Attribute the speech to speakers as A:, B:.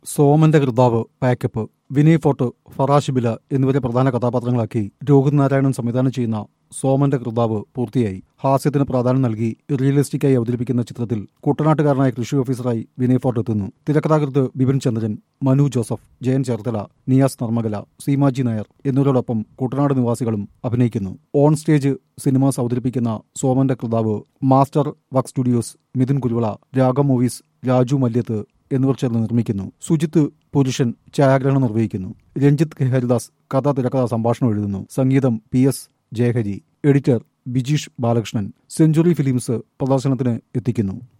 A: സോമന്റെ കൃതാവ് പാക്കപ്പ് വിനയ് ഫോർട്ട് ഫറാഷ് ബില എന്നിവരെ പ്രധാന കഥാപാത്രങ്ങളാക്കി രോഹിത് നാരായണൻ സംവിധാനം ചെയ്യുന്ന സോമന്റെ കൃതാവ് പൂർത്തിയായി ഹാസ്യത്തിന് പ്രാധാന്യം നൽകി റിയലിസ്റ്റിക്കായി അവതരിപ്പിക്കുന്ന ചിത്രത്തിൽ കുട്ടനാട്ടുകാരനായ കൃഷി ഓഫീസറായി വിനയ് ഫോർട്ട് എത്തുന്നു തിരക്കഥാകൃത്ത് ബിപിൻ ചന്ദ്രൻ മനു ജോസഫ് ജയൻ ചേർത്തല നിയാസ് നർമ്മകല സീമാജി നായർ എന്നിവരോടൊപ്പം കുട്ടനാട് നിവാസികളും അഭിനയിക്കുന്നു ഓൺ സ്റ്റേജ് സിനിമാസ് അവതരിപ്പിക്കുന്ന സോമന്റെ കൃതാവ് master work studios Mithun Kuruvila Ragam movies Raju മല്യത്ത് എന്നിവർ ചേർന്ന് നിർമ്മിക്കുന്നു സുജിത്ത് പുരുഷൻ ഛായാഗ്രഹണം നിർവഹിക്കുന്നു രഞ്ജിത്ത് കെ ഹരിദാസ് കഥ തിരക്കഥ സംഭാഷണം എഴുതുന്നു സംഗീതം P S Jayahari editor Bijeesh Balakrishnan century films പ്രദർശനത്തിന് എത്തിക്കുന്നു